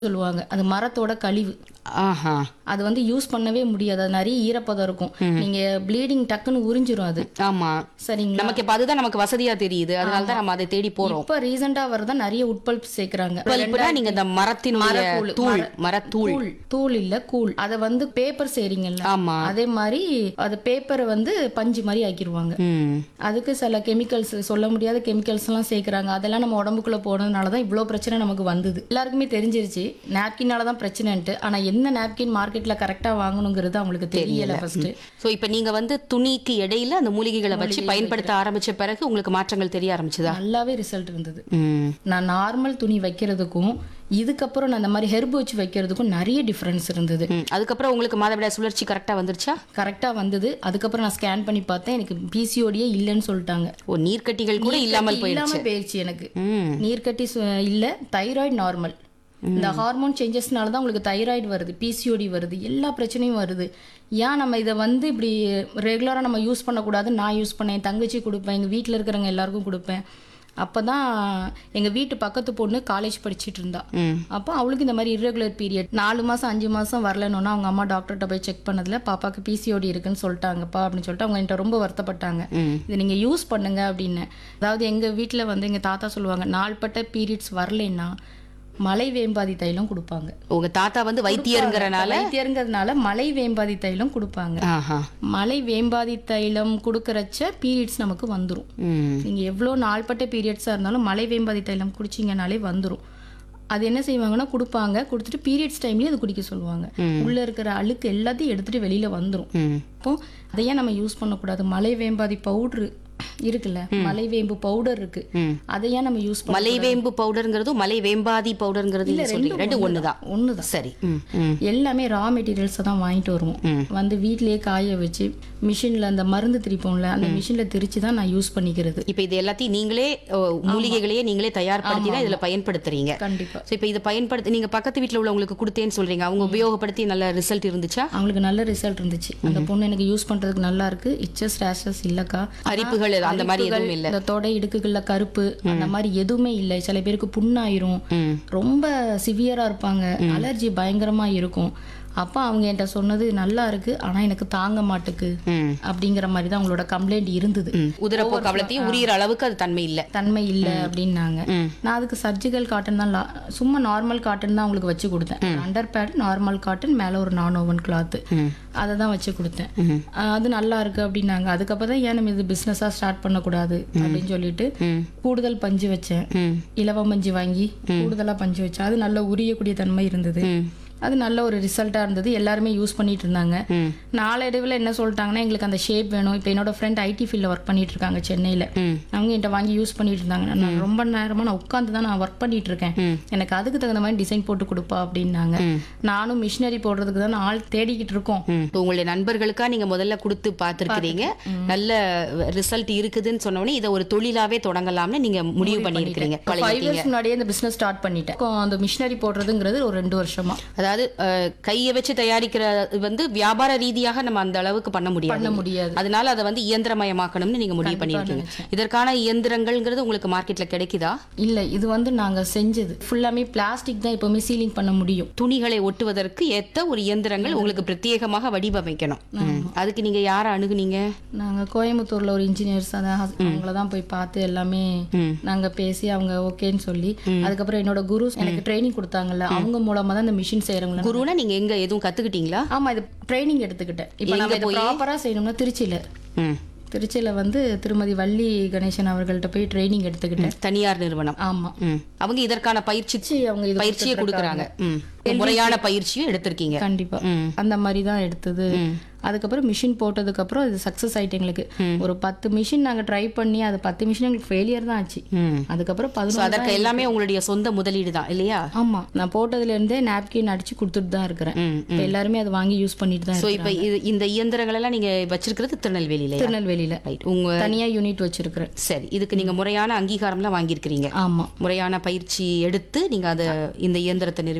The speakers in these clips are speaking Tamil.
சொல்லுவாங்க அது மரத்தோட கழிவு ஆஹா அது வந்து யூஸ் பண்ணவே முடியாது அது நிறைய ஈரப்பதம் இருக்கும் நீங்க ப்ளீடிங் டக்குன்னு உறிஞ்சிரும் அது ஆமா சரிங்களா நமக்கு இப்ப அதுதான் நமக்கு வசதியா தெரியுது அதனால தான் நம்ம அதை தேடி போறோம் இப்ப ரீசெண்டா வரதா நிறைய உட்பல்ப் சேர்க்கறாங்க இப்பனா நீங்க இந்த மரத்தினுடைய மரக்கூழ், தூள் மர- மரத்தூள் கூழ் தூள் இல்ல கூழ் அத வந்து பேப்பர் செய்றீங்கல்ல ஆமா அதே மாதிரி அது பேப்பரை வந்து பஞ்சு மாதிரி ஆக்கிடுவாங்க ம் அதுக்கு சில கெமிக்கல்ஸ் சொல்ல முடியாத கெமிக்கல்ஸ் எல்லாம் சேர்க்கறாங்க அதெல்லாம் நம்ம உடம்புக்குள்ள போனதுனால தான் இவ்வளோ பிரச்சனை நமக்கு வந்தது எல்லாருக்குமே தெரிஞ்சிருச்சு நாப்கினால தான் பிரச்சனைன்ட்டு ஆனா என்ன நாப்கின் மார்க்கெட்ல கரெக்டா வாங்கணுங்கிறது அவங்களுக்கு தெரியல ஃபர்ஸ்ட் சோ இப்ப நீங்க வந்து துணிக்கு இடையில அந்த மூலிகைகளை வச்சு பயன்படுத்த ஆரம்பிச்ச பிறகு உங்களுக்கு மாற்றங்கள் தெரிய ஆரம்பிச்சதா நல்லாவே ரிசல்ட் இருந்தது ம் நான் நார்மல் துணி வைக்கிறதுக்கும் இதுக்கப்புறம் நான் இந்த மாதிரி ஹெர்ப் வச்சு வைக்கிறதுக்கும் நிறைய டிஃப்ரென்ஸ் இருந்தது ம். அதுக்கப்புறம் உங்களுக்கு மாதவிடாய் சுழற்சி கரெக்டா வந்துருச்சா கரெக்டாக வந்தது அதுக்கப்புறம் நான் ஸ்கேன் பண்ணி பார்த்தேன் எனக்கு பிசிஓடியே இல்லைன்னு சொல்லிட்டாங்க ஓ நீர்க்கட்டிகள் கூட இல்லாமல் போயிடுச்சு இல்லாம போயிடுச்சு எனக்கு ம் நீர்க்கட்டி சு- இல்ல தைராய்டு நார்மல் இந்த ஹார்மோன் சேஞ்சஸ்னால தான் உங்களுக்கு தைராய்டு வருது பிசிஓடி வருது எல்லா பிரச்சனையும் வருது ஏன் நம்ம இதை வந்து இப்படி ரெகுலராக நம்ம யூஸ் பண்ணக்கூடாது நான் யூஸ் பண்ணேன் என் தங்கச்சி கொடுப்பேன் எங்கள் வீட்டில் இருக்கிறவங்க எல்லாருக்கும் கொடுப்பேன் அப்போ தான் எங்கள் வீட்டு பக்கத்து பொண்ணு காலேஜ் படிச்சிட்டு இருந்தா ம் அப்போ அவளுக்கு இந்த மாதிரி irregular பீரியட் நாலு மாதம் அஞ்சு மாதம் வரலன்னா அவங்க அம்மா டாக்டர்கிட்ட போய் செக் பண்ணதுல பாப்பாக்கு பிசிஓடி இருக்குன்னு சொல்லிட்டாங்கப்பா அப்படின்னு சொல்லிட்டு அவங்க என்கிட்ட ரொம்ப வருத்தப்பட்டாங்க ம் இதை நீங்கள் யூஸ் பண்ணுங்க அப்படின்னு அதாவது எங்கள் வீட்டில் வந்து எங்கள் தாத்தா சொல்லுவாங்க நாள்பட்ட பீரியட்ஸ் வரலைன்னா மலை வேம்பாதி தைலம் கொடுப்பாங்க உங்க தாத்தா வந்து வைத்தியருங்கிறனால வைத்தியருங்கிறதுனால மலை வேம்பாதி தைலம் கொடுப்பாங்க ஆஹா மலை வேம்பாதி தைலம் கொடுக்கறச்ச பீரியட்ஸ் நமக்கு வந்துடும் ம் நீங்கள் எவ்வளோ நாள்பட்ட பீரியட்ஸாக இருந்தாலும் மலை வேம்பாதி தைலம் குடிச்சிங்கனாலே வந்துடும் அது என்ன செய்வாங்கன்னா கொடுப்பாங்க கொடுத்துட்டு பீரியட்ஸ் டைம்லேயே அது குடிக்க சொல்லுவாங்க உள்ளே இருக்கிற அழுக்கு எல்லாத்தையும் எடுத்துகிட்டு வெளியில் வந்துடும் ம் அப்போ அதையே நம்ம யூஸ் பண்ணக்கூடாது மலை வேம்பாதி பவுட்ரு இருக்குல்ல மலை வேம்பு பவுடர் இருக்கு ம் அதையே நம்ம யூஸ் பண்ண மலைவேம்பு பவுடர்ங்கிறதும் மலை வேம்பாதி பவுடர்ங்கிறது நீங்க சொல்றீங்க ரெண்டு ஒண்ணுதான் ஒண்ணுதான் சரி ம் ம் எல்லாமே ரா மெட்டீரியல்ஸை தான் வாங்கிட்டு வருவோம் ம். வந்து வீட்டிலேயே காய வச்சு மிஷினில் அந்த மருந்து திரிப்போம்ல அந்த மிஷினில் திரிச்சு தான் நான் யூஸ் பண்ணிக்கிறது இப்போ இது எல்லாத்தையும் நீங்களே ஓ, மூலிகைகளையே நீங்களே தயார்படுத்தி தான் இதுல பயன்படுத்துறீங்க கண்டிப்பா ஸோ இப்போ இதை பயன்படுத்தி நீங்க பக்கத்து வீட்ல உள்ளவங்களுக்கு கொடுத்தேன்னு சொல்றீங்க அவங்க உபயோகப்படுத்தி நல்ல ரிசல்ட் இருந்துச்சா அவங்களுக்கு நல்ல ரிசல்ட் இருந்துச்சு அந்த பொண்ணு எனக்கு யூஸ் பண்றதுக்கு நல்லா இருக்கு இச்சஸ் ரேஷஸ் இல்லக்கா அரிப்புகள் அந்த மாதிரி அரிப்புகள், எதுவும் இல்ல இந்த தொடை இடுக்குகள்ல கருப்பு அந்த மாதிரி எதுவுமே இல்லை சில பேருக்கு புண்ணாயிரும் ம் ரொம்ப சிவியரா இருப்பாங்க அலர்ஜி பயங்கரமா இருக்கும் அப்போ அவங்க என்கிட்ட சொன்னது நல்லா இருக்கு ஆனா எனக்கு தாங்க மாட்டுக்கு ம் அப்படிங்கிற மாதிரி தான் அவங்களோட கம்ப்ளைண்ட் இருந்தது ம் உதிரப்போக்கு அவ்வளத்தையும் உரியிற அளவுக்கு அது தன்மை இல்ல தன்மை இல்லை அப்படின்னாங்க ம் நான் அதுக்கு சர்ஜிக்கல் காட்டன் தான் லா- சும்மா நார்மல் காட்டன் தான் அவங்களுக்கு வச்சு கொடுத்தேன் அண்டர் பேட் நார்மல் காட்டன் மேலே ஒரு நான் ஓவன் கிளாத்து ம் அதை தான் வச்சு கொடுத்தேன் ம் அஹ் அது நல்லா இருக்கு அப்படின்னாங்க அதுக்கப்புறம் தான் ஏன் நம்ம இது பிஸ்னஸாக ஸ்டார்ட் பண்ணக்கூடாது அப்படின்னு சொல்லிட்டு ம் கூடுதல் பஞ்சு வச்சேன் ம் இலவ பஞ்சு வாங்கி கூடுதலாக பஞ்சு வச்சேன் அது நல்ல உரியக்கூடிய தன்மை இருந்தது ம் அது நல்ல ஒரு ரிசல்ட்டாக இருந்தது எல்லாருமே யூஸ் பண்ணிட்டு இருந்தாங்க ம் நாளடைவில் என்ன சொல்லிட்டாங்கன்னா எங்களுக்கு அந்த ஷேப் வேணும் இப்போ என்னோட ஃப்ரெண்ட் ஐடி ஃபீல்டில் ஒர்க் பண்ணிட்டு இருக்காங்க சென்னையில் ம் அவங்க என்கிட்ட வாங்கி யூஸ் பண்ணிட்டு இருந்தாங்க நான் ரொம்ப நேரமாக நான் உட்காந்து தான் நான் ஒர்க் பண்ணிட்டு இருக்கேன் ம். எனக்கு அதுக்கு தகுந்த மாதிரி டிசைன் போட்டு கொடுப்பா அப்படின்னாங்க ம். நானும் மிஷினரி போடுறதுக்கு தான் ஆள் தேடிக்கிட்டு இருக்கோம் ம். இப்போ உங்களுடைய நண்பர்களுக்கா நீங்க முதல்ல கொடுத்து பார்த்துருக்கிறீங்க நல்ல ரிசல்ட் இருக்குதுன்னு சொன்ன உடனே இதை ஒரு தொழிலாவே தொடங்கலாம்னு நீங்க முடிவு பண்ணியிருக்கிறீங்க ஃபைவ் இயர்ஸ் முன்னாடியே இந்த பிசினஸ் ஸ்டார்ட் பண்ணிட்டேன் இப்போ அந்த மிஷினரி போடுறதுங்கிறது ஒரு ரெண்டு வருஷமா அதாவது அஹ், கையை வச்சு தயாரிக்கிற வந்து வியாபார ரீதியாக நம்ம அந்த அளவுக்கு பண்ண முடியாது பண்ண முடியாது அதனால அதை வந்து இயந்திரமயமாக்கணும்னு நீங்க முடிவு பண்ணியிருக்கீங்க இதற்கான இயந்திரங்கள்ங்கிறது உங்களுக்கு மார்க்கெட்ல கிடைக்குதா இல்ல இது வந்து நாங்க செஞ்சது ஃபுல்லாமே பிளாஸ்டிக் தான் எப்பவுமே சீலிங் பண்ண முடியும் துணிகளை ஒட்டுவதற்கு ஏத்த ஒரு இயந்திரங்கள் உங்களுக்கு பிரத்யேகமாக வடிவமைக்கணும் ம். அதுக்கு நீங்க யாரை அணுகுனீங்க நாங்க கோயம்புத்தூர்ல ஒரு இன்ஜினியர்ஸ் அதான் அவங்கள தான் போய் பார்த்து எல்லாமே ம். நாங்க பேசி அவங்க ஓகேன்னு சொல்லி அதுக்கப்புறம் என்னோட குரு எனக்கு ட்ரைனிங் கொடுத்தாங்கல்ல அவங்க மூலமா தான் இந்த மிஷின் செய்யறவங்க குருனா நீங்க எங்க எதுவும் கத்துக்கிட்டீங்களா ஆமா இது ட்ரைனிங் எடுத்துக்கிட்டேன் இப்போ நம்ம இதை ப்ராப்பரா செய்யணும்னா திருச்சியில ம். திருச்சியில வந்து திருமதி வள்ளி கணேசன் அவர்கள்ட்ட போய் ட்ரைனிங் எடுத்துக்கிட்டேன் தனியார் நிறுவனம் ஆமா ம். அவங்க இதற்கான பயிற்சி சரி, அவங்க இது பயிற்சியை கொடுக்குறாங்க ம். முறையான பயிற்சியும் எடுத்திருக்கீங்க கண்டிப்பா ம். அந்த மாதிரி தான் எடுத்தது ம். அதுக்கப்புறம் மிஷின் போட்டதுக்கு அப்புறம் இது சக்சஸ் ஆயிட்டு எங்களுக்கு ஒரு பத்து மிஷின் நாங்க ட்ரை பண்ணி அது பத்து மிஷின் எங்களுக்கு ஃபெயிலியர் தான் ஆச்சு ம். அதுக்கப்புறம் So, பதினொன்று அதற்கு எல்லாமே உங்களுடைய சொந்த முதலீடு தான் இல்லையா ஆமா நான் போட்டதுல இருந்தே நாப்கின் அடிச்சு கொடுத்துட்டு தான் இருக்கிறேன் ம். இப்போ எல்லாருமே அதை வாங்கி யூஸ் பண்ணிட்டு தான் சோ இருக்கேன் இப்ப இது இந்த இயந்திரங்கள் எல்லாம் நீங்க வச்சிருக்கிறது திருநெல்வேலியில திருநெல்வேலியில ரைட் உங்க தனியா யூனிட் வச்சிருக்கிறேன் சரி இதுக்கு நீங்க முறையான அங்கீகாரம்லாம் வாங்கியிருக்கிறீங்க ஆமா முறையான பயிற்சி எடுத்து நீங்க அத இந்த இயந்திரத்தை நிறுவி பண்ணிருக்கீங்க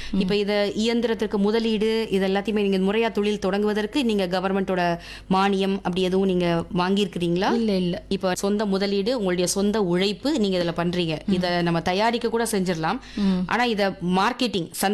இப்போ இத இயந்திரத்திற்கு முதலீடு இது எல்லாத்தையுமே நீங்க முறையா தொழில் தொடங்குவதற்கு நீங்க கவர்மெண்டோட மானியம் அப்படி எதுவும் நீங்க வாங்கியிருக்கிறீங்களா இல்ல இல்ல இப்போ சொந்த முதலீடு உங்களுடைய சொந்த உழைப்பு நீங்க இதுல பண்றீங்க இத நம்ம தயாரிக்க கூட செஞ்சிடலாம் ஆனா இத மார்க்கெட்டிங்